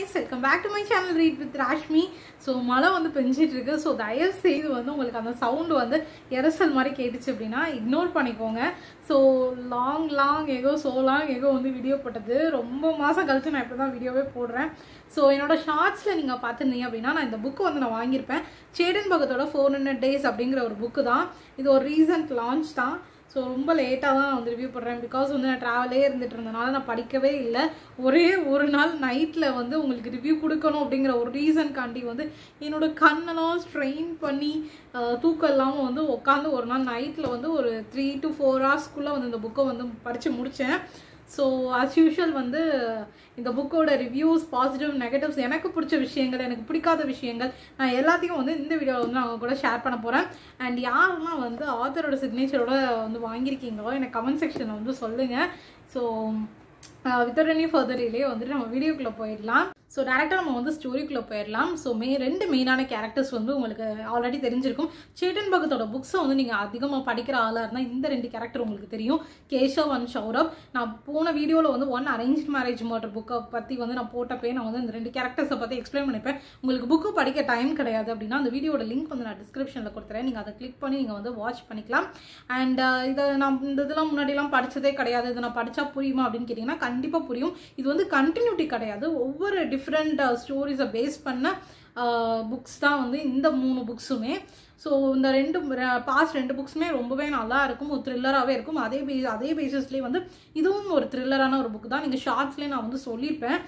friends welcome back to my channel read with Rashmi so மழை வந்து பெஞ்சிட்டு இருக்கு ஸோ தயவு செய்து வந்து உங்களுக்கு அந்த சவுண்டு வந்து எரசல் மாதிரி கேட்டுச்சு அப்படின்னா இக்னோர் பண்ணிக்கோங்க so long long echo so long echo வந்து வீடியோ போட்டது ரொம்ப மாதம் கழிச்சு நான் இப்போ தான் வீடியோவே போடுறேன் ஸோ என்னோட ஷார்ட்ஸில் நீங்கள் பார்த்துருந்தீங்க அப்படின்னா நான் இந்த புக்கு வந்து நான் வாங்கியிருப்பேன் சேடன் பகத்தோட ஃபோர் ஹண்ட்ரட் டேஸ் அப்படிங்கிற ஒரு புக்கு தான் இது ஒரு ரீசன்ட் லான்ச் தான் ஸோ ரொம்ப லேட்டாக தான் வந்து ரிவ்யூ பண்ணுறேன் பிகாஸ் வந்து நான் ட்ராவலே இருந்துட்டு இருந்தனால நான் படிக்கவே இல்லை ஒரே ஒரு நாள் நைட்டில் வந்து உங்களுக்கு ரிவ்யூ கொடுக்கணும் அப்படிங்கிற ஒரு ரீசன்காண்டி வந்து என்னோட கண்ணெல்லாம் ஸ்ட்ரெயின் பண்ணி அஹ், தூக்கம் இல்லாமல் வந்து உட்காந்து ஒரு நாள் நைட்டில் வந்து ஒரு த்ரீ டு ஃபோர் ஹவர்ஸ்க்குள்ளே வந்து இந்த புக்கை வந்து படித்து முடித்தேன் ஸோ ஆஸ் யூஷுவல் வந்து இந்த புக்கோட ரிவ்யூஸ் பாசிட்டிவ் நெகட்டிவ்ஸ் எனக்கு பிடிச்ச விஷயங்கள் எனக்கு பிடிக்காத விஷயங்கள் நான் எல்லாத்தையும் வந்து இந்த வீடியோவில் வந்து நான் உங்க கூட ஷேர் பண்ண போகிறேன் அண்ட் யாரெல்லாம் வந்து ஆத்தரோட சிக்னேச்சரோட வந்து வாங்கியிருக்கீங்களோ எனக்கு கமெண்ட் செக்ஷனில் வந்து சொல்லுங்கள் so without any further delay வந்துட்டு நம்ம வீடியோக்குள்ளே போயிடலாம் ஸோ டேரெக்டாக நம்ம வந்து ஸ்டோரிக்குள்ளே போயிடலாம் ஸோ மே ரெண்டு மெயினான கேரக்டர்ஸ் வந்து உங்களுக்கு ஆல்ரெடி தெரிஞ்சிருக்கும் சேட்டன் பகத்தோட புக்ஸை வந்து நீங்கள் அதிகமாக படிக்கிற ஆளாக இருந்தால் இந்த ரெண்டு கேரக்டர் உங்களுக்கு தெரியும் கேஷவ் அண்ட் ஷௌரப் நான் போன வீடியோவில் வந்து ஒன் அரேஞ்ச் மேரேஜ் மோட்டர் புக்கை பற்றி வந்து நான் போட்டப்பே நான் வந்து இந்த ரெண்டு கேரக்டர்ஸை பற்றி எக்ஸ்பிளைன் பண்ணிப்பேன் உங்களுக்கு புக்கு படிக்க டைம் கிடையாது அப்படின்னா அந்த வீடியோட லிங்க் வந்து நான் டிஸ்கிரிப்ஷனில் கொடுத்துறேன் நீங்கள் அதை கிளிக் பண்ணி நீங்கள் வந்து வாட்ச் பண்ணிக்கலாம் அண்ட் இதை நான் இந்த இதெல்லாம் முன்னாடிலாம் படித்ததே கிடையாது இதை நான் படித்தா புரியுமா அப்படின்னு கேட்டிங்கன்னா கண்டிப்பாக புரியும் இது வந்து கண்டினியூட்டி கிடையாது ஒவ்வொரு டிஃப்ரெண்ட் ஸ்டோரிஸை பேஸ் பண்ண புக்ஸ் தான் வந்து இந்த மூணு புக்ஸுமே ஸோ இந்த ரெண்டு பாஸ்ட் ரெண்டு புக்ஸுமே ரொம்பவே நல்லா இருக்கும் ஒரு த்ரில்லராகவே இருக்கும் அதே பே அதே பேசிஸ்லேயே வந்து இதுவும் ஒரு த்ரில்லரான ஒரு புக் தான் நீங்கள் ஷார்ட்ஸ்லேயே நான் வந்து சொல்லியிருப்பேன்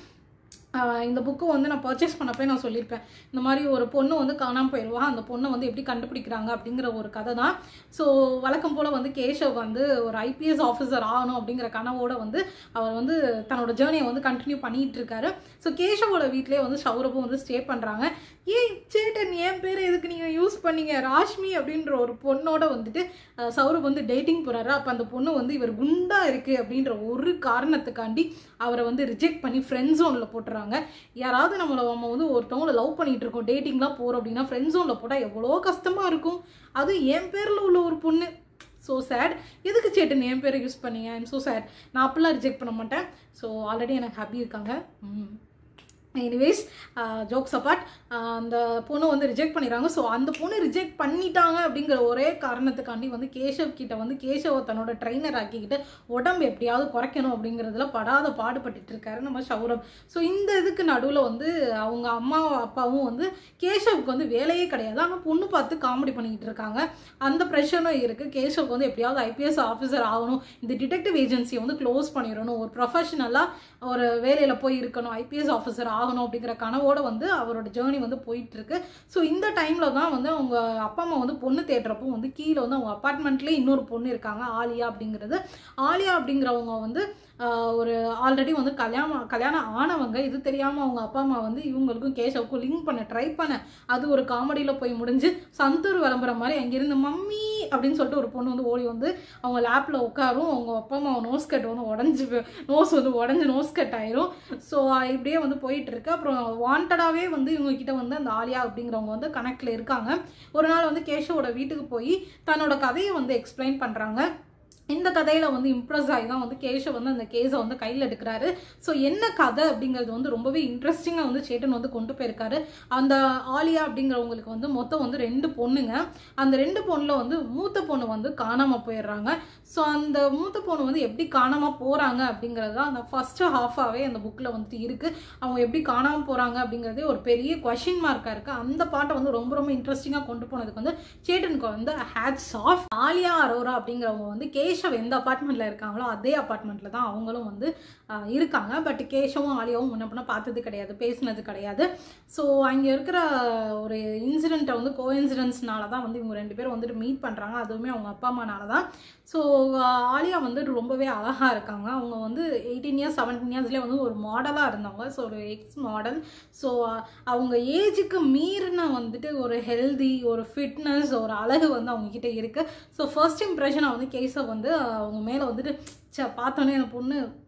ஆஹ் இந்த புக்கு வந்து நான் பர்ச்சேஸ் பண்ணப்பே நான் சொல்லியிருப்பேன் இந்த மாதிரி ஒரு பொண்ணு வந்து காணாமல் போயிடுவா அந்த பொண்ணை வந்து எப்படி கண்டுபிடிக்கிறாங்க அப்படிங்கிற ஒரு கதை தான் ஸோ வழக்கம் போல் வந்து கேஷவ் வந்து ஒரு ஐபிஎஸ் ஆஃபீஸர் ஆகணும் அப்படிங்கிற கனவோட வந்து அவர் வந்து தன்னோட ஜேர்னியை வந்து கண்டினியூ பண்ணிட்டு இருக்காரு ஸோ கேஷவோட வீட்லேயே வந்து சௌரபும் வந்து ஸ்டே பண்ணுறாங்க ஏய் சேட்டன் என் பேர் எதுக்கு நீங்கள் யூஸ் பண்ணீங்க ராஷ்மி அப்படின்ற ஒரு பொண்ணோட வந்துட்டு அஹ், சௌரப் வந்து டேட்டிங் போகிறாரு அப்போ அந்த பொண்ணு வந்து இவர் குண்டா இருக்கு அப்படின்ற ஒரு காரணத்துக்காண்டி அவரை வந்து ரிஜெக்ட் பண்ணி ஃப்ரெண்ட் ஜோனில் போட்டுறாங்க யாராவது நம்மளை நம்ம வந்து ஒருத்தவங்கள லவ் பண்ணிட்டு இருக்கோம் டேட்டிங்லாம் போகிறோம் அப்படின்னா ஃப்ரெண்ட் ஜோனில் போட்டால் எவ்வளோ கஷ்டமாக இருக்கும் அது என் பேரில் உள்ள ஒரு பொண்ணு ஸோ சேட் எதுக்கு சேட்டன் என் பேரை யூஸ் பண்ணீங்க ஐம் ஸோ சேட் நான் அப்படிலாம் ரிஜெக்ட் பண்ண மாட்டேன் ஸோ ஆல்ரெடி எனக்கு ஹாப்பி இருக்காங்க ம் எனிவேஸ் ஜோக்ஸ் அப்பார்ட் அந்த பொண்ணு வந்து ரிஜெக்ட் பண்ணிடுறாங்க ஸோ அந்த பொண்ணு ரிஜெக்ட் பண்ணிட்டாங்க அப்படிங்கிற ஒரே காரணத்துக்காண்டி வந்து கேஷவ் கிட்ட வந்து கேஷவை தன்னோட ட்ரைனர் ஆக்கிக்கிட்டு உடம்பு எப்படியாவது குறைக்கணும் அப்படிங்கிறதுல படாத பாடுபட்டுட்டு இருக்காரு நம்ம சௌரப் ஸோ இந்த இதுக்கு நடுவில் வந்து அவங்க அம்மாவும் அப்பாவும் வந்து கேஷவுக்கு வந்து வேலையே கிடையாது ஆனால் பொண்ணு பார்த்து காமெடி பண்ணிக்கிட்டு இருக்காங்க அந்த ப்ரெஷரும் இருக்குது கேஷவுக்கு வந்து எப்படியாவது ஐபிஎஸ் ஆஃபீஸர் ஆகணும் இந்த டிடெக்டிவ் ஏஜென்சியை வந்து க்ளோஸ் பண்ணிடணும் ஒரு ப்ரொஃபஷனலாக ஒரு வேலையில் போய் இருக்கணும் ஐபிஎஸ் ஆஃபீஸர் ஆகணும் அப்படிங்கிற கனவோட வந்து அவரோட ஜேர்னி வந்து போயிட்டு இருக்கு ஸோ இந்த டைமில் தான் வந்து அவங்க அப்பா அம்மா வந்து பொண்ணு தேடுறப்போ வந்து கீழே வந்து அவங்க அப்பார்ட்மெண்ட்லேயே இன்னொரு பொண்ணு இருக்காங்க ஆலியா அப்படிங்கிறது ஆலியா அப்படிங்கிறவங்க வந்து ஆஹ், ஒரு ஆல்ரெடி வந்து கல்யாணம் கல்யாணம் ஆனவங்க இது தெரியாமல் அவங்க அப்பா அம்மா வந்து இவங்களுக்கும் கேஷவுக்கும் லிங்க் பண்ண ட்ரை பண்ண அது ஒரு காமெடியில் போய் முடிஞ்சு சந்தூர் விளம்பரம் மாதிரி அங்கிருந்து மம்மி அப்படின்னு சொல்லிட்டு ஒரு பொண்ணு வந்து ஓடி வந்து அவங்க லேப்பில் உட்காரும் அவங்க அப்பா அம்மா நோஸ் கட் வந்து உடஞ்சி நோஸ் வந்து உடஞ்சி நோஸ் கட் ஆயிரும் ஸோ இப்படியே வந்து போயிட்டு இருக்கு அப்புறம் வாண்டடாகவே வந்து இவங்க கிட்ட வந்து அந்த ஆலியா அப்படிங்கிறவங்க வந்து கனெக்டில் இருக்காங்க ஒரு நாள் வந்து கேஷவோட வீட்டுக்கு போய் தன்னோட கதையை வந்து எக்ஸ்பிளைன் பண்ணுறாங்க இந்த கதையில வந்து இம்ப்ரெஸ் ஆகி தான் வந்து கேஷவ் வந்து அந்த கேஸை வந்து கையில் எடுக்கிறாரு ஸோ என்ன கதை அப்படிங்கிறது வந்து ரொம்பவே இன்ட்ரெஸ்டிங்காக வந்து சேட்டன் வந்து கொண்டு போயிருக்காரு அந்த ஆலியா அப்படிங்கிறவங்களுக்கு வந்து மொத்தம் வந்து ரெண்டு பொண்ணுங்க அந்த ரெண்டு பொண்ணுல வந்து மூத்த பொண்ணு வந்து காணாமல் போயிடுறாங்க ஸோ அந்த மூத்த பொண்ணு வந்து எப்படி காணாமல் போகிறாங்க அப்படிங்கிறது தான் அந்த ஃபஸ்ட்டு ஹாஃபாகவே அந்த புக்கில் வந்துட்டு இருக்குது அவங்க எப்படி காணாமல் போகிறாங்க அப்படிங்கிறதே ஒரு பெரிய கொஷின் மார்க்காக இருக்குது அந்த பாட்டை வந்து ரொம்ப ரொம்ப இன்ட்ரெஸ்டிங்காக கொண்டு போனதுக்கு வந்து சேட்டனுக்கு வந்து ஹேட்ஸ் ஆஃப் ஆலியா அரோரா அப்படிங்கிறவங்க வந்து கேஷவ் எந்த அப்பார்ட்மெண்ட்டில் இருக்காங்களோ அதே அப்பார்ட்மெண்ட்டில் தான் அவங்களும் வந்து ஆஹ், இருக்காங்க பட் கேஷவும் ஆலியாவும் முன்ன பின்ன பார்த்தது கிடையாது பேசினது கிடையாது ஸோ அங்கே இருக்கிற ஒரு இன்சிடெண்ட்டை வந்து கோ இன்சிடென்ட்ஸ்னால தான் வந்து இவங்க ரெண்டு பேரும் வந்துட்டு மீட் பண்ணுறாங்க அதுவுமே அவங்க அப்பா அம்மானால தான் ஸோ ஆலியா வந்து ரொம்பவே அழகாக இருக்காங்க அவங்க வந்து எயிட்டீன் இயர்ஸ் செவன்டீன் இயர்ஸ்லேயே வந்து ஒரு மாடலாக இருந்தவங்க ஸோ ஒரு எக்ஸ் மாடல் ஸோ அவங்க ஏஜுக்கு மீறின வந்துட்டு ஒரு ஹெல்தி ஒரு ஃபிட்னஸ் ஒரு அழகு வந்து அவங்க கிட்ட இருக்குது ஸோ ஃபர்ஸ்ட் இம்ப்ரெஷனாக வந்து கேஸை வந்து அவங்க மேலே வந்துட்டு ச்சே பார்த்தோன்னே அந்த பொண்ணு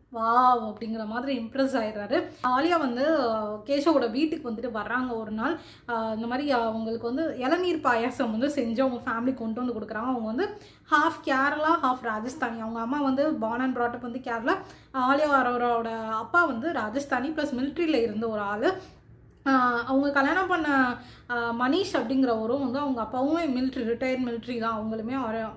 வாவ் அப்படிங்கிற மாதிரி இம்ப்ரெஸ் ஆயிடுறாரு ஆலியா வந்து அஹ், கேஷவோட வீட்டுக்கு வந்துட்டு வர்றாங்க ஒரு நாள் அஹ், இந்த மாதிரி அவங்களுக்கு வந்து இளநீர் பாயாசம் வந்து செஞ்சு அவங்க ஃபேமிலி கொண்டு வந்து கொடுக்குறாங்க அவங்க வந்து ஹாஃப் கேரளா ஹாஃப் ராஜஸ்தானி அவங்க அம்மா வந்து பான் அண்ட் ப்ராட்டப் வந்து கேரளா ஆலியா அரோராவோட அப்பா வந்து ராஜஸ்தானி ப்ளஸ் மிலிட்ரியில் இருந்த ஒரு ஆள் அவங்க கல்யாணம் பண்ண ஆஹ், மனிஷ் அப்படிங்கிறவரும் வந்து அவங்க அப்பாவுமே மிலிட்ரி ரிட்டையர்ட் மிலிட்ரி தான் அவங்களுமே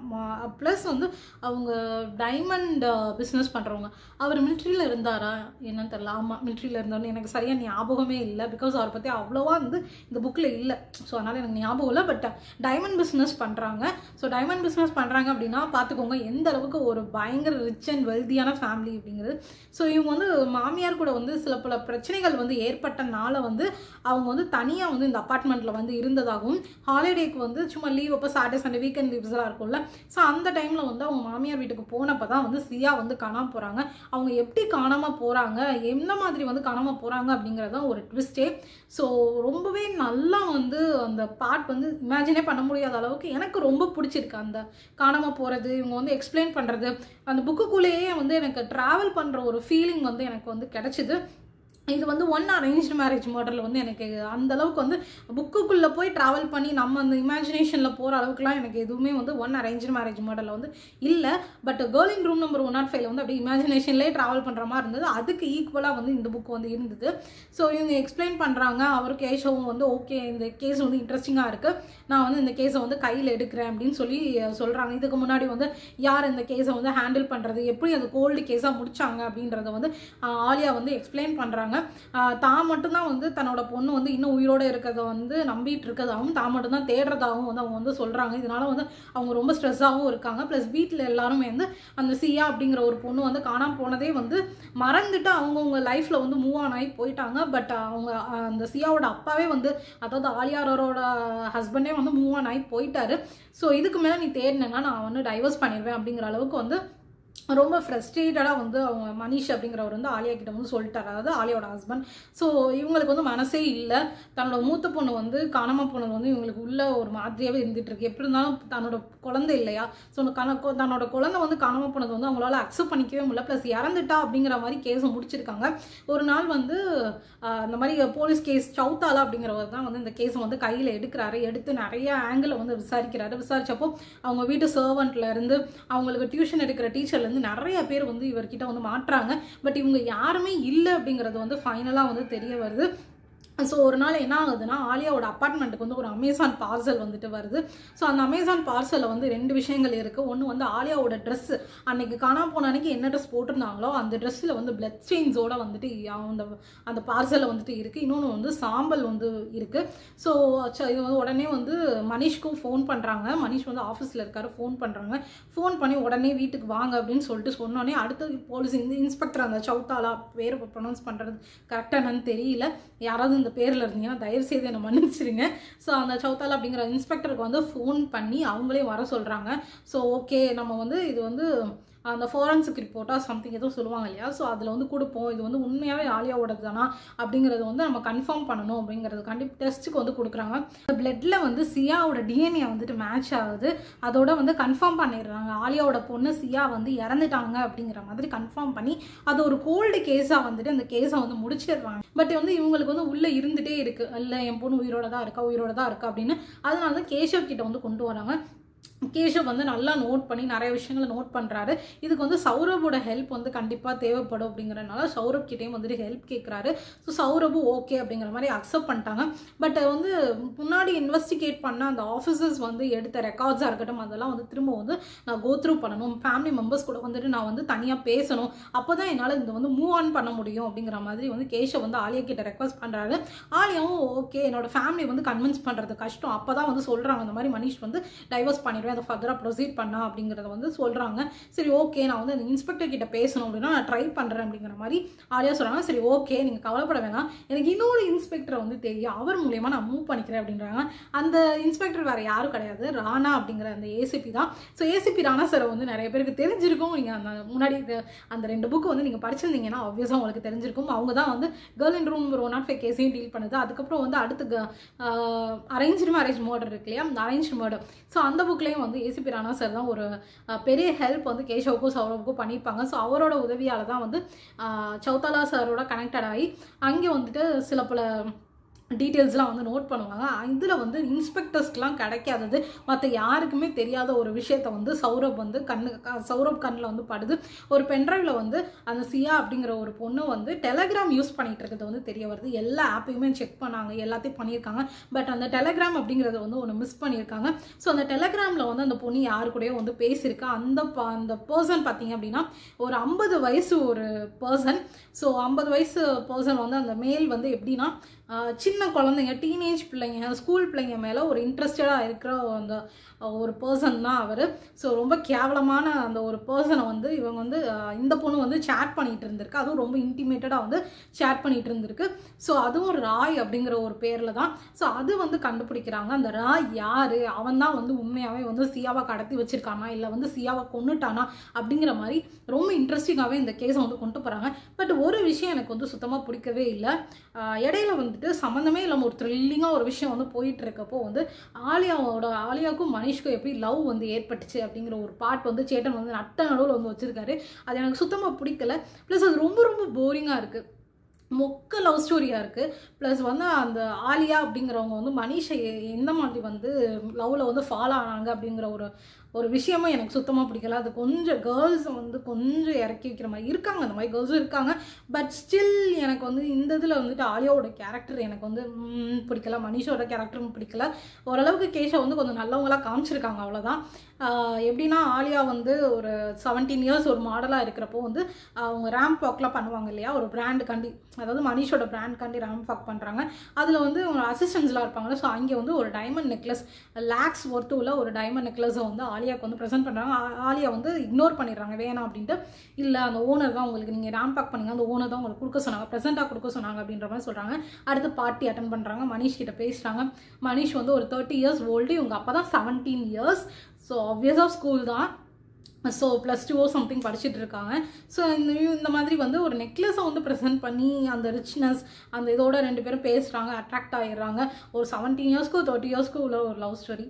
ப்ளஸ் வந்து அவங்க டைமண்ட் பிஸ்னஸ் பண்ணுறவங்க அவர் மிலிட்ரியில் இருந்தாரா என்னன்னு தெரியல ஆமாம் மிலிட்ரியில் இருந்தோன்னு எனக்கு சரியாக ஞாபகமே இல்லை பிகாஸ் அவரை பற்றி அவ்வளோவா வந்து இந்த புக்கில் இல்லை ஸோ அதனால் எனக்கு ஞாபகம் இல்லை பட் டைமண்ட் பிஸ்னஸ் பண்ணுறாங்க ஸோ டைமண்ட் பிஸ்னஸ் பண்ணுறாங்க அப்படின்னா பார்த்துக்கோங்க எந்த அளவுக்கு ஒரு பயங்கர ரிச் அண்ட் வெல்தியான ஃபேமிலி அப்படிங்கிறது ஸோ இவங்க வந்து மாமியார் கூட வந்து சில பல பிரச்சனைகள் வந்து ஏற்பட்டனால வந்து அவங்க வந்து தனியாக வந்து இந்த அப்பார்ட்மெண்ட்டில் வந்து இருந்ததாகவும் ஹாலிடேக்கு வந்து சும்மா லீவ் அப்போ சாட்டர்டே சண்டே வீக்கெண்ட் லீவ்ஸ்லாம் இருக்கும்ல ஸோ அந்த டைமில் வந்து அவங்க மாமியார் வீட்டுக்கு போனப்போ தான் வந்து சியா வந்து காணாம போகிறாங்க அவங்க எப்படி காணாமல் போகிறாங்க எந்த மாதிரி வந்து காணாமல் போகிறாங்க அப்படிங்கிறது தான் ஒரு ட்விஸ்டே ஸோ ரொம்பவே நல்லா வந்து அந்த பார்ட் வந்து இமேஜினே பண்ண முடியாத அளவுக்கு எனக்கு ரொம்ப பிடிச்சிருக்கு அந்த காணாமல் போகிறது இவங்க வந்து எக்ஸ்பிளைன் பண்ணுறது அந்த புக்குக்குள்ளேயே வந்து எனக்கு ட்ராவல் பண்ணுற ஒரு ஃபீலிங் வந்து எனக்கு வந்து கிடச்சிது இது வந்து ஒன் அரேஞ்ச்டு மேரேஜ் மாடலில் வந்து எனக்கு அந்த அளவுக்கு வந்து புக்குக்குள்ளே போய் ட்ராவல் பண்ணி நம்ம அந்த இமேஜினேஷனில் போகிற அளவுக்குலாம் எனக்கு எதுவுமே வந்து ஒன் அரேஞ்ச்டு மேரேஜ் மாடலில் வந்து இல்லை but girl in room number one nought ஃபைவ்ல வந்து அப்படியே இமேஜினேஷன்லேயே ட்ராவல் பண்ணுற மாதிரி இருந்தது அதுக்கு ஈக்குவலாக வந்து இந்த புக் வந்து இருந்தது ஸோ இவங்க எக்ஸ்பிளைன் பண்ணுறாங்க அவர் கேஷவும் வந்து ஓகே இந்த கேஸ் வந்து இன்ட்ரெஸ்டிங்காக இருக்குது நான் வந்து இந்த கேஸை வந்து கையில் எடுக்கிறேன் அப்படின்னு சொல்லி சொல்கிறாங்க இதுக்கு முன்னாடி வந்து யார் இந்த கேஸை வந்து ஹேண்டில் பண்ணுறது எப்படி அது கோல்டு கேஸாக முடிச்சாங்க அப்படின்றத வந்து ஆஹ், ஆலியா வந்து எக்ஸ்பிளைன் பண்ணுறாங்க தான் மட்டும்தான் வந்து தன்னோட பொண்ணு வந்து இன்னும் உயிரோடு இருக்கிறத வந்து நம்பிட்டு இருக்கதாகவும் தான் மட்டும்தான் தேடுறதாகவும் வந்து அவங்க வந்து சொல்கிறாங்க இதனால வந்து அவங்க ரொம்ப ஸ்ட்ரெஸ்ஸாகவும் இருக்காங்க ப்ளஸ் வீட்டில் எல்லாருமே வந்து அந்த சியா அப்படிங்கிற ஒரு பொண்ணு வந்து காணாம போனதே வந்து மறந்துட்டு அவங்கவுங்க லைஃப்பில் வந்து மூவ் ஆன் ஆகி போயிட்டாங்க பட் அவங்க அஹ், அந்த சியாவோட அப்பாவே வந்து அதாவது ஆலியாரோட ஹஸ்பண்டே வந்து மூவ் ஆன் ஆகி போயிட்டாரு ஸோ இதுக்கு மேலே நீ தேடினேன்னா நான் வந்து டைவர்ஸ் பண்ணிடுவேன் அப்படிங்கிற அளவுக்கு வந்து ரொம்ப ஃப்ரஸ்ட்ரேட்டடாக வந்து அவங்க மனிஷ் அப்படிங்கிறவர் வந்து ஆலியா கிட்ட வந்து சொல்லிட்டாரு அதாவது ஆலியாவோட ஹஸ்பண்ட் ஸோ இவங்களுக்கு வந்து மனசே இல்லை தன்னோட மூத்த பொண்ணு வந்து காணாம போனது வந்து இவங்களுக்கு உள்ள ஒரு மாதிரியாகவே இருந்துட்டு இருக்கு எப்படி இருந்தாலும் தன்னோட குழந்தை இல்லையா ஸோ கண தன்னோட குழந்தை வந்து காணாம போனது வந்து அவங்களால அக்செப்ட் பண்ணிக்கவே முடியல ப்ளஸ் இறந்துட்டா அப்படிங்கிற மாதிரி கேஸை முடிச்சிருக்காங்க ஒரு நாள் வந்து ஆஹ், இந்த மாதிரி போலீஸ் கேஸ் சவுத்தாலா அப்படிங்கிறவர் தான் வந்து இந்த கேஸை வந்து கையில் எடுக்கிறாரு எடுத்து நிறைய ஆங்கிள் வந்து விசாரிக்கிறாரு விசாரிச்சப்போ அவங்க வீட்டு சர்வெண்ட்ல இருந்து அவங்களுக்கு டியூஷன் எடுக்கிற டீச்சர்ல இருந்து நிறைய பேர் வந்து இவர்கிட்ட வந்து மாட்டுறாங்க பட் இவங்க யாருமே இல்லை அப்படிங்கிறது வந்து ஃபைனலாக வந்து தெரிய வருது ஸோ ஒரு நாள் என்ன ஆகுதுன்னா ஆலியாவோட அப்பார்ட்மெண்ட்டுக்கு வந்து ஒரு அமேசான் பார்சல் வந்துட்டு வருது ஸோ அந்த அமேசான் பார்சலில் வந்து ரெண்டு விஷயங்கள் இருக்குது ஒன்று வந்து ஆலியாவோட ட்ரெஸ் அன்னைக்கு காணாம போன அன்னைக்கு என்ன ட்ரெஸ் போட்டிருந்தாங்களோ அந்த ட்ரெஸ்ஸில் வந்து பிளட் ஸ்டெயின்ஸோட வந்துட்டு அந்த அந்த பார்சலில் வந்துட்டு இருக்குது இன்னொன்று வந்து சாம்பல் வந்து இருக்குது ஸோ இது வந்து உடனே வந்து மனிஷ்க்கும் ஃபோன் பண்ணுறாங்க மனிஷ் வந்து ஆஃபீஸில் இருக்காரு ஃபோன் பண்ணுறாங்க ஃபோன் பண்ணி உடனே வீட்டுக்கு வாங்க அப்படின்னு சொல்லிட்டு சொன்னோடனே அடுத்தது போலீஸ் இந்த இன்ஸ்பெக்டர் அந்த சவுத்தாலா பேர் ப்ரொனவுன்ஸ் பண்ணுறது கரெக்டாக என்னன்னு தெரியல யாராவது இந்த பேரில் இருந்தீங்கன்னா தயவு செய்து என்னை மன்னிச்சிருங்க ஸோ அந்த சவுத்தாலா அப்படிங்கிற இன்ஸ்பெக்டருக்கு வந்து ஃபோன் பண்ணி அவங்களே வர சொல்கிறாங்க ஸோ ஓகே நம்ம வந்து இது வந்து அந்த ஃபோரன்சிக் ரிப்போர்ட்டாக சம்திங் ஏதோ சொல்லுவாங்க இல்லையா ஸோ அதில் வந்து கொடுப்போம் இது வந்து உண்மையாகவே ஆலியாவோடது தானா அப்படிங்கிறது வந்து நம்ம கன்ஃபார்ம் பண்ணணும் அப்படிங்கிறது கண்டிப்பாக டெஸ்ட்டுக்கு வந்து கொடுக்குறாங்க அந்த பிளட்டில் வந்து சியாவோட டிஎன்ஏ வந்துட்டு மேட்ச் ஆகுது அதோட வந்து கன்ஃபார்ம் பண்ணிடுறாங்க ஆலியாவோட பொண்ணு சியா வந்து இறந்துட்டாங்க அப்படிங்கிற மாதிரி கன்ஃபார்ம் பண்ணி அது ஒரு கோல்டு கேஸாக வந்துட்டு அந்த கேஸை வந்து முடிச்சிடுறாங்க பட் வந்து இவங்களுக்கு வந்து உள்ளே இருந்துகிட்டே இருக்கு இல்லை என் பொண்ணு உயிரோட தான் இருக்கா உயிரோட தான் இருக்கா அப்படின்னு அதனால தான் கேஷவ் கிட்ட வந்து கொண்டு வராங்க கேஷவ் வந்து நல்லா நோட் பண்ணி நிறைய விஷயங்களை நோட் பண்ணுறாரு இதுக்கு வந்து சௌரவோட ஹெல்ப் வந்து கண்டிப்பாக தேவைப்படும் அப்படிங்கிறனால சௌரப் கிட்டேயும் வந்துட்டு ஹெல்ப் கேட்குறாரு ஸோ சௌரபு ஓகே அப்படிங்கிற மாதிரி அக்செப்ட் பண்ணிட்டாங்க பட் வந்து முன்னாடி இன்வெஸ்டிகேட் பண்ண அந்த ஆஃபீஸர்ஸ் வந்து எடுத்த ரெக்கார்ட்ஸாக இருக்கட்டும் அதெல்லாம் வந்து திரும்ப வந்து நான் கோ த்ரூ பண்ணணும் ஃபேமிலி மெம்பர்ஸ் கூட வந்துட்டு நான் வந்து தனியாக பேசணும் அப்போ தான் என்னால் இந்த வந்து மூவ் ஆன் பண்ண முடியும் அப்படிங்கிற மாதிரி வந்து கேஷவ் வந்து ஆலியா கிட்ட ரெக்வஸ்ட் பண்ணுறாரு ஆலியாவும் ஓகே என்னோட ஃபேமிலி வந்து கன்வின்ஸ் பண்ணுறது கஷ்டம் அப்போ தான் வந்து சொல்கிறாங்க இந்த மாதிரி மனிஷ் வந்து டைவர்ஸ் பண்ணிடுவேன் அதை ஃபர்தராக ப்ரொசீட் பண்ணா அப்படிங்கிறத வந்து சொல்கிறாங்க சரி ஓகே நான் வந்து அந்த இன்ஸ்பெக்டர் கிட்ட பேசணும் அப்படின்னா நான் ட்ரை பண்ணுறேன் அப்படிங்கிற மாதிரி ஆலியா சொல்கிறாங்க சரி ஓகே நீங்கள் கவலைப்பட வேணாம் எனக்கு இன்னொரு இன்ஸ்பெக்டரை வந்து தெரியும் அவர் மூலியமா நான் மூவ் பண்ணிக்கிறேன் அப்படின்றாங்க அந்த இன்ஸ்பெக்டர் வேறு யாரும் கிடையாது ராணா அப்படிங்கிற அந்த ஏசிபி தான் ஸோ ஏசிபி ராணா சார் வந்து நிறைய பேருக்கு தெரிஞ்சிருக்கும் நீங்கள் அந்த முன்னாடி இது- அந்த ரெண்டு புக்கு வந்து நீங்கள் படிச்சிருந்தீங்கன்னா ஆப்வியஸாக உங்களுக்கு தெரிஞ்சிருக்கும் அவங்க தான் வந்து girl in room one nought five கேஸையும் டீல் பண்ணுது அதுக்கப்புறம் வந்து அடுத்து அரேஞ்சு மேரேஜ் மர்டர் இருக்கு இல்லையா அந்த அரேஞ்ச் மர்டர் ஸோ அந்த புக்லேயும் வந்து ஏசிபி ராணா சார் தான் ஒரு அஹ், பெரிய ஹெல்ப் வந்து கேஷவுக்கும் சௌரவுக்கும் பண்ணியிருப்பாங்க ஸோ அவரோட உதவியால் தான் வந்து அஹ், சௌதாலா சாரோட கனெக்டட் ஆகி அங்கே வந்துட்டு சில பல டீட்டெயில்ஸ்லாம் வந்து நோட் பண்ணுவாங்க இதில் வந்து இன்ஸ்பெக்டர்ஸ்க்குலாம் கிடைக்காதது மற்ற யாருக்குமே தெரியாத ஒரு விஷயத்த வந்து சௌரப் வந்து கண்ணு க- சௌரப் கண்ணில் வந்து படுது ஒரு பென்ட்ரைவில் வந்து அந்த சியா அப்படிங்கிற ஒரு பொண்ணு வந்து டெலகிராம் யூஸ் பண்ணிட்டு இருக்கிறது வந்து தெரிய வருது எல்லா ஆப்பையுமே செக் பண்ணாங்க எல்லாத்தையும் பண்ணியிருக்காங்க பட் அந்த டெலகிராம் அப்படிங்கிறத வந்து ஒன்று மிஸ் பண்ணியிருக்காங்க ஸோ அந்த டெலகிராமில் வந்து அந்த பொண்ணு யாரு கூடயோ வந்து பேசியிருக்கா அந்த ப- அந்த பர்சன் பார்த்தீங்க அப்படின்னா ஒரு ஐம்பது வயசு ஒரு பர்சன் ஸோ ஐம்பது வயசு பர்சன் வந்து அந்த மேல் வந்து எப்படின்னா ஆஹ், சின்ன குழந்தைங்க டீனேஜ் பிள்ளைங்க ஸ்கூல் பிள்ளைங்க மேலே ஒரு இன்ட்ரெஸ்டடாக இருக்கிற அந்த ஆஹ், ஒரு பர்சன் தான் அவர் ஸோ ரொம்ப கேவலமான அந்த ஒரு பர்சனை வந்து இவங்க வந்து ஆஹ், இந்த பொண்ணு வந்து சேட் பண்ணிட்டு இருந்திருக்கு அதுவும் ரொம்ப இன்டிமேட்டடாக வந்து சேட் பண்ணிட்டு இருந்திருக்கு ஸோ அதுவும் ராய் அப்படிங்கிற ஒரு பேரில் தான் ஸோ அது வந்து கண்டுபிடிக்கிறாங்க அந்த ராய் யார் அவன் தான் வந்து உண்மையாகவே வந்து சியாவை கடத்தி வச்சிருக்கானா இல்லை வந்து சியாவை கொன்னுட்டானா அப்படிங்கிற மாதிரி ரொம்ப இன்ட்ரெஸ்டிங்காகவே இந்த கேஸை வந்து கொண்டு போகிறாங்க பட் ஒரு விஷயம் எனக்கு வந்து சுத்தமாக பிடிக்கவே இல்லை ஆஹ் இடையில வந்துட்டு சம்மந்தமே இல்லாமல் ஒரு த்ரில்லிங்காக ஒரு விஷயம் வந்து போயிட்டு இருக்கப்போ வந்து ஆலியாவோட ஆலியாவுக்கும் மனிஷ்க்கும் எப்படி லவ் வந்து ஏற்பட்டுச்சு அப்படிங்கிற ஒரு பாட் வந்து சேட்டன் வந்து நட்ட நடுவில் வந்து வச்சிருக்காரு அது எனக்கு சுத்தமாக பிடிக்கல ப்ளஸ் அது ரொம்ப ரொம்ப போரிங்காக இருக்குது மொக்க லவ் ஸ்டோரியாக இருக்குது ப்ளஸ் வந்து அந்த ஆலியா அப்படிங்கிறவங்க வந்து மனிஷை எ- எந்த மாதிரி வந்து லவ்வில் வந்து ஃபாலோ ஆனாங்க அப்படிங்கிற ஒரு ஒரு விஷயமும் எனக்கு சுத்தமாக பிடிக்கல அது கொஞ்சம் கேர்ள்ஸ் வந்து கொஞ்சம் இறக்கி வைக்கிற மாதிரி இருக்காங்க அந்த மாதிரி கேர்ள்ஸும் இருக்காங்க பட் ஸ்டில் எனக்கு வந்து இந்த இதில் வந்துட்டு ஆலியாவோட கேரக்டர் எனக்கு வந்து ம், பிடிக்கல மனிஷோட கேரக்டரும் பிடிக்கல ஓரளவுக்கு கேஷை வந்து கொஞ்சம் நல்லவங்களா காமிச்சிருக்காங்க அவ்வளோதான் ஆஹ் எப்படின்னா ஆலியா வந்து ஒரு செவன்டீன் இயர்ஸ் ஒரு மாடலாக இருக்கிறப்போ வந்து அவங்க ரேம்ப் வாக்லாம் பண்ணுவாங்க இல்லையா ஒரு பிராண்டு கண்டி அதாவது மனிஷோட பிராண்ட் காண்டி ரேம்ப் வாக் பண்ணுறாங்க அதில் வந்து அவங்க அசிஸ்டன்ஸ்லாம் இருப்பாங்கல்ல ஸோ அங்கே வந்து ஒரு டைமண்ட் நெக்லஸ் லேக்ஸ் ஒர்த்து உள்ள ஒரு டைமண்ட் நெக்லஸை வந்து ஆலியாவுக்கு வந்து ப்ரெசென்ட் பண்ணுறாங்க ஆலியா வந்து இக்னோர் பண்ணிடுறாங்க வேணாம் அப்படின்ட்டு இல்லை அந்த ஓனர் தான் உங்களுக்கு நீங்கள் ரேம்ப் வாக் பண்ணுங்க அந்த ஓனர் தான் உங்களுக்கு கொடுக்க சொன்னாங்க ப்ரெசென்ட்டாக கொடுக்க சொன்னாங்க அப்படின்ற மாதிரி சொல்கிறாங்க அடுத்து பார்ட்டி அட்டன் பண்ணுறாங்க மனிஷ் கிட்ட பேசுகிறாங்க மனிஷ் வந்து ஒரு தேர்ட்டி இயர்ஸ் ஓல்டு இவங்க அப்போ தான் செவன்டீன் இயர்ஸ் ஸோ ஆப்வியஸாக ஸ்கூல் தான் ஸோ ப்ளஸ் டூவோ சம்திங் படிச்சுட்டு இருக்காங்க ஸோ இந்த இந்த மாதிரி வந்து ஒரு நெக்லஸை வந்து ப்ரெசென்ட் பண்ணி அந்த ரிச்னஸ் அந்த இதோட ரெண்டு பேரும் பேசுகிறாங்க அட்ராக்ட் ஆகிடுறாங்க ஒரு செவன்டீன் இயர்ஸ்க்கு தேர்ட்டி இயர்ஸ்க்கு உள்ள ஒரு லவ் ஸ்டோரி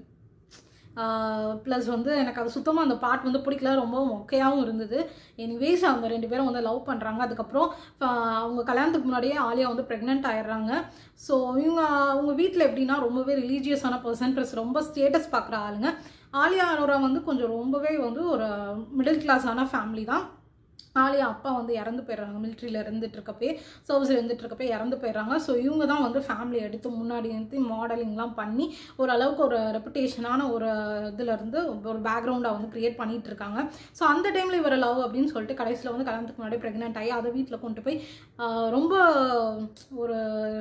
ப்ளஸ் வந்து எனக்கு அது சுத்தமாக அந்த பாட் வந்து பிடிக்கல ரொம்ப மொக்கையாகவும் இருந்தது எனிவேஸ் அவங்க ரெண்டு பேரும் வந்து லவ் பண்ணுறாங்க அதுக்கப்புறம் ஆஹ் அவங்க கல்யாணத்துக்கு முன்னாடியே ஆலியா வந்து ப்ரெக்னென்ட் ஆயிடுறாங்க ஸோ இவங்க அவங்க வீட்டில் எப்படின்னா ரொம்பவே ரிலீஜியஸான பர்சன் ப்ளஸ் ரொம்ப ஸ்டேட்டஸ் பார்க்குற ஆளுங்க ஆலியா அரோரா வந்து கொஞ்சம் ரொம்பவே வந்து ஒரு மிடில் கிளாஸான ஃபேமிலி தான் ஆலியா அப்பா வந்து இறந்து போயிடுறாங்க மிலிட்ரியில் இருந்துட்டு இருக்கப்பே சர்வீஸில் இருந்துட்டு இருக்கப்பே இறந்து போயிடுறாங்க ஸோ இவங்க தான் வந்து ஃபேமிலி எடுத்து முன்னாடி எடுத்து மாடலிங்லாம் பண்ணி ஓரளவுக்கு ஒரு ரெப்புடேஷனான ஒரு இதுல இருந்து ஒரு பேக்ரவுண்டாக வந்து க்ரியேட் பண்ணிட்டு இருக்காங்க ஸோ அந்த டைமில் இவர் லவ் அப்படின்னு சொல்லிட்டு கடைசியில் வந்து கல்யாணத்துக்கு முன்னாடி ப்ரெக்னென்ட் ஆகி அதை வீட்டில் கொண்டு போய் ஆஹ் ரொம்ப ஒரு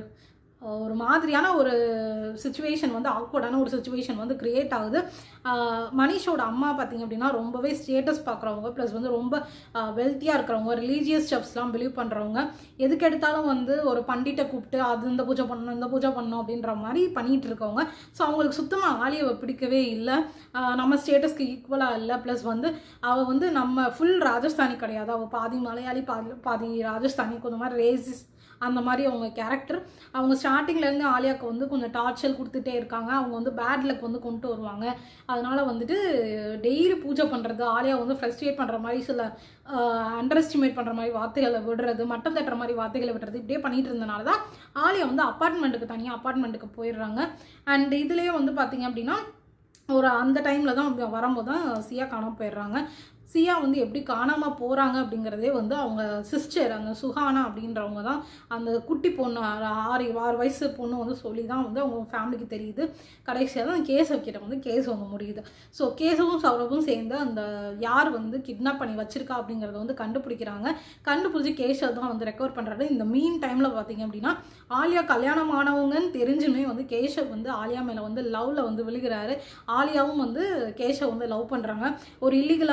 ஒரு மாதிரியான ஒரு சுச்சுவேஷன் வந்து ஆக்வர்டான ஒரு சுச்சுவேஷன் வந்து கிரியேட் ஆகுது ஆஹ் மனிஷோட அம்மா பார்த்தீங்க அப்படின்னா ரொம்பவே ஸ்டேட்டஸ் பார்க்குறவங்க ப்ளஸ் வந்து ரொம்ப வெல்த்தியாக இருக்கிறவங்க ரிலீஜியஸ் ஸ்டெப்ஸ்லாம் பிலீவ் பண்ணுறவங்க எதுக்கு எடுத்தாலும் வந்து ஒரு பண்டிட்டை கூப்பிட்டு அது இந்த பூஜை பண்ணணும் இந்த பூஜை பண்ணணும் அப்படின்ற மாதிரி பண்ணிட்டு இருக்கவங்க ஸோ அவங்களுக்கு சுத்தமாக ஆலியாவை பிடிக்கவே இல்லை ஆஹ் நம்ம ஸ்டேட்டஸ்க்கு ஈக்குவலாக இல்லை ப்ளஸ் வந்து அவள் வந்து நம்ம ஃபுல் ராஜஸ்தானி கிடையாது அவள் பாதி மலையாளி பாதி பாதி ராஜஸ்தானி கொஞ்சம் மாதிரி ரேசிஸ் அந்த மாதிரி அவங்க கேரக்டர் அவங்க ஸ்டார்டிங்லேருந்து ஆலியாவுக்கு வந்து கொஞ்சம் டார்ச்சர் கொடுத்துட்டே இருக்காங்க அவங்க வந்து பேட் லக் வந்து கொண்டு வருவாங்க அதனால வந்துட்டு டெய்லி பூஜை பண்ணுறது ஆலியா வந்து ஃப்ரஸ்ட்ரேட் பண்ணுற மாதிரி சில அண்டர் எஸ்டிமேட் பண்ணுற மாதிரி வார்த்தைகளை விடுறது மட்டம் தட்டுற மாதிரி வார்த்தைகளை விடுறது இப்படியே பண்ணிட்டு இருந்தனால தான் ஆலியா வந்து அப்பார்ட்மெண்ட்டுக்கு தனியாக அப்பார்ட்மெண்ட்டுக்கு போயிடுறாங்க அண்ட் இதுலேயே வந்து பார்த்தீங்க அப்படின்னா ஒரு அந்த டைமில் தான் வரும்போது தான் சியா காணாம போயிடுறாங்க சியா வந்து எப்படி காணாமல் போகிறாங்க அப்படிங்கிறதே வந்து அவங்க சிஸ்டர் அந்த சுஹானா அப்படின்றவங்க தான் அந்த குட்டி பொண்ணு ஆறு ஆறு ஆறு வயசு பொண்ணு வந்து சொல்லி தான் வந்து அவங்க ஃபேமிலிக்கு தெரியுது கடைசியாக தான் கேசவ் கிட்ட வந்து கேஸ் வந்து முடியுது ஸோ கேசவும் சௌரவும் சேர்ந்து அந்த யார் வந்து கிட்னாப் பண்ணி வச்சிருக்கா அப்படிங்கிறத வந்து கண்டுபிடிக்கிறாங்க கண்டுபிடிச்சி கேசவ் தான் வந்து ரெக்கவர் பண்ணுறாரு இந்த மீன் டைமில் பார்த்தீங்க அப்படின்னா ஆலியா கல்யாணம் ஆனவங்கன்னு தெரிஞ்சுமே வந்து கேஷவ் வந்து ஆலியா மேலே வந்து லவ்வில் வந்து விழுகிறாரு ஆலியாவும் வந்து கேஷவ் வந்து லவ் பண்ணுறாங்க ஒரு இல்லீகலான ரிலேஷன்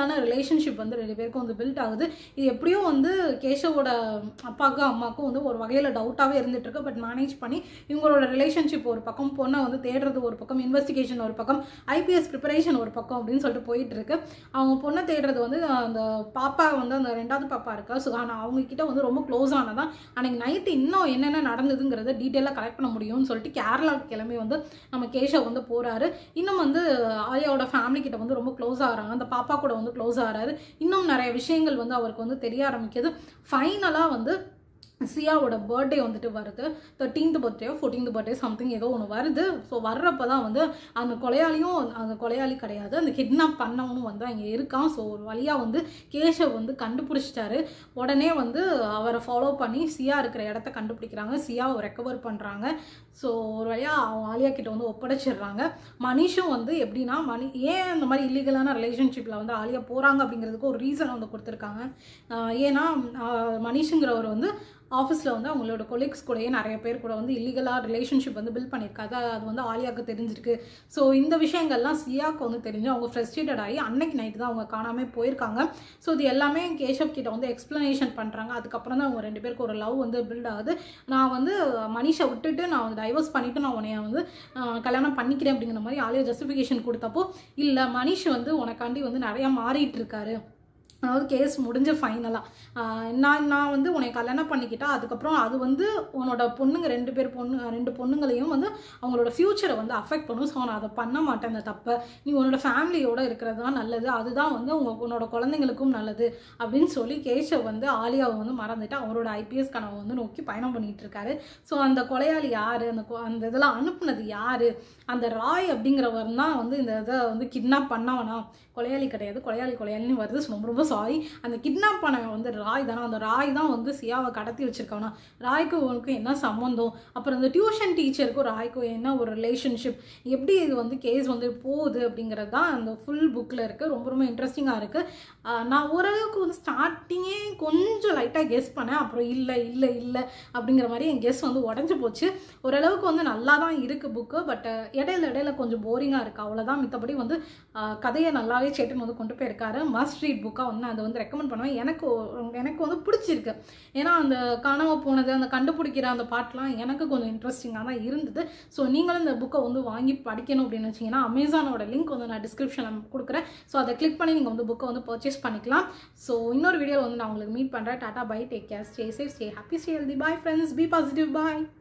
ரிலேஷன்ஷிப் வந்து ரெண்டு பேருக்கும் வந்து பில்ட் ஆகுது இது எப்படியோ வந்து கேஷவோட அப்பாவுக்கும் அம்மாவுக்கும் வந்து ஒரு வகையில் டவுட்டாகவே இருந்துட்டு இருக்கு பட் மேனேஜ் பண்ணி இவங்களோட ரிலேஷன்ஷிப் ஒரு பக்கம் பொண்ணை வந்து தேடுறது ஒரு பக்கம் இன்வெஸ்டிகேஷன் ஒரு பக்கம் ஐபிஎஸ் ப்ரிப்பரேஷன் ஒரு பக்கம் அப்படின்னு சொல்லிட்டு போயிட்டு இருக்கு அவங்க பொண்ணை தேடுறது வந்து அந்த பாப்பா வந்து அந்த ரெண்டாவது பாப்பா இருக்கா சுகானா அவங்க கிட்ட வந்து ரொம்ப க்ளோஸ் ஆனதான் அன்னைக்கு நைட்டு இன்னும் என்னென்ன நடந்ததுங்கிறத டீட்டெயிலாக கலெக்ட் பண்ண முடியும்னு சொல்லிட்டு கேரளாவுக்கு கிளம்பி வந்து நம்ம கேஷவ் வந்து போறாரு இன்னும் வந்து ஆயாவோட ஃபேமிலி கிட்ட வந்து ரொம்ப க்ளோஸ் ஆகிறாங்க அந்த பாப்பா கூட வந்து க்ளோஸ் ஆகிறாரு இன்னும் நிறைய விஷயங்கள் வந்து அவருக்கு வந்து தெரிய ஆரம்பிக்குது ஃபைனலாக வந்து சியாவோட பர்த்டே வந்துட்டு வருது thirteenth birthday fourteenth birthday something ஏதோ ஒன்று வருது ஸோ வர்றப்ப தான் வந்து அந்த கொலையாளியும் அந்த கொலையாளி கிடையாது அந்த கிட்னாப் பண்ணவனும் வந்து அங்கே இருக்கான் ஸோ ஒரு வழியாக வந்து கேஷவ் வந்து கண்டுபிடிச்சிட்டாரு உடனே வந்து அவரை ஃபாலோ பண்ணி சியா இருக்கிற இடத்த கண்டுபிடிக்கிறாங்க சியாவை ரெக்கவர் பண்ணுறாங்க ஸோ ஒரு வழியாக அவங்க ஆலியா கிட்ட வந்து ஒப்படைச்சிடுறாங்க மனிஷும் வந்து எப்படின்னா மணி ஏன் இந்த மாதிரி இல்லீகலான ரிலேஷன்ஷிப்பில் வந்து ஆலியா போகிறாங்க அப்படிங்கிறதுக்கு ஒரு ரீசன் வந்து கொடுத்துருக்காங்க ஆஹ் ஏன்னா ஆஹ் மனிஷுங்கிறவர் வந்து ஆஃபீஸில் வந்து அவங்களோட கொலீக்ஸ் கூடயே நிறைய பேர் கூட வந்து இல்லீகலாக ரிலேஷன்ஷிப் வந்து பில்ட் பண்ணியிருக்காது அது வந்து ஆலியாவுக்கு தெரிஞ்சிருக்கு ஸோ இந்த விஷயங்கள்லாம் சியாவுக்கு வந்து தெரிஞ்சு அவங்க ஃப்ரஸ்ட்ரேட்டட் ஆகி அன்னைக்கு நைட்டு தான் அவங்க காணாமல் போயிருக்காங்க ஸோ இது எல்லாமே கேஷப் கிட்ட வந்து எக்ஸ்ப்ளனேஷன் பண்ணுறாங்க அதுக்கப்புறம் தான் அவங்க ரெண்டு பேருக்கு ஒரு லவ் வந்து பில்ட் ஆகுது நான் வந்து மனிஷை விட்டுட்டு நான் வந்து டைவர்ஸ் பண்ணிவிட்டு நான் உன்னைய வந்து ஆஹ், கல்யாணம் பண்ணிக்கிறேன் அப்படிங்கிற மாதிரி ஆலியா ஜஸ்டிஃபிகேஷன் கொடுத்தப்போ இல்லை மனிஷ் வந்து உனக்காண்டி வந்து நிறையா மாறிட்டு இருக்காரு அதாவது கேஸ் முடிஞ்ச ஃபைனலாக நான் நான் வந்து உன்னை கல்யாணம் பண்ணிக்கிட்டா அதுக்கப்புறம் அது வந்து உன்னோட பொண்ணுங்க ரெண்டு பேர் பொண்ணு ரெண்டு பொண்ணுங்களையும் வந்து அவங்களோட ஃப்யூச்சரை வந்து அஃபெக்ட் பண்ணும் ஸோ நான் அதை பண்ண மாட்டேன் அந்த தப்பை நீ உன்னோட ஃபேமிலியோட இருக்கிறது தான் நல்லது அதுதான் வந்து உங்க உன்னோட குழந்தைங்களுக்கும் நல்லது அப்படின்னு சொல்லி கேஷவ் வந்து ஆலியாவை வந்து மறந்துட்டு அவரோட ஐபிஎஸ் கனவை வந்து நோக்கி பயணம் பண்ணிட்டு இருக்காரு ஸோ அந்த கொலையாளி யாரு அந்த கொ- அந்த இதெல்லாம் அனுப்புனது யாரு அந்த ராய் அப்படிங்கிறவர் தான் வந்து இந்த இதை வந்து கிட்னாப் பண்ணவனா கொலையாளி கிடையாது கொலையாளி கொலையாளின்னு வருது So, ரொம்ப ரொம்ப சாரி அந்த கிட்னாப் பண்ணவன் வந்து ராய் தானே அந்த ராய் தான் வந்து சியாவை கடத்தி வச்சிருக்கானா ராய்க்கும் உனக்கும் என்ன சம்மந்தம் அப்புறம் இந்த டியூஷன் டீச்சருக்கும் ராய்க்கும் என்ன ஒரு ரிலேஷன்ஷிப் எப்படி இது வந்து கேஸ் வந்து போகுது அப்படிங்கிறது தான் அந்த ஃபுல் புக்கில் இருக்குது ரொம்ப ரொம்ப இன்ட்ரெஸ்டிங்காக இருக்குது நான் ஓரளவுக்கு வந்து ஸ்டார்டிங்கே கொஞ்சம் லைட்டாக கெஸ் பண்ணேன் அப்புறம் இல்லை இல்லை இல்லை அப்படிங்கிற மாதிரி என் கெஸ் வந்து உடஞ்சி போச்சு ஓரளவுக்கு வந்து நல்லா தான் இருக்குது புக்கு பட் இடையில இடையில கொஞ்சம் போரிங்காக இருக்குது அவ்வளோதான் மித்தபடி வந்து ஆஹ், கதையை நல்லாவே சேட்டன் வந்து கொண்டு போயிருக்காரு மஸ்ட் ரீட் புக்காக வந்து நான் அதை வந்து ரெக்கமெண்ட் பண்ணுவேன் எனக்கு ஒ- எனக்கு வந்து பிடிச்சிருக்கு ஏன்னா அந்த காணாமல் போனது அந்த கண்டுபிடிக்கிற அந்த பாட்டெலாம் எனக்கு கொஞ்சம் இன்ட்ரெஸ்டிங்காக தான் இருந்தது ஸோ நீங்களும் இந்த புக்கை வந்து வாங்கி படிக்கணும் அப்படின்னு வச்சிங்கன்னா அமேசானோட லிங்க் வந்து நான் டிஸ்கிரிப்ஷனில் கொடுக்குறேன் ஸோ அதை கிளிக் பண்ணி நீங்கள் வந்து புக்கை வந்து பர்ச்சேஸ் பண்ணிக்கலாம் ஸோ இன்னொரு வீடியோ வந்து நான் உங்களுக்கு மீட் பண்ணுறேன் டாட்டா bye take care stay safe stay happy stay healthy bye friends be positive bye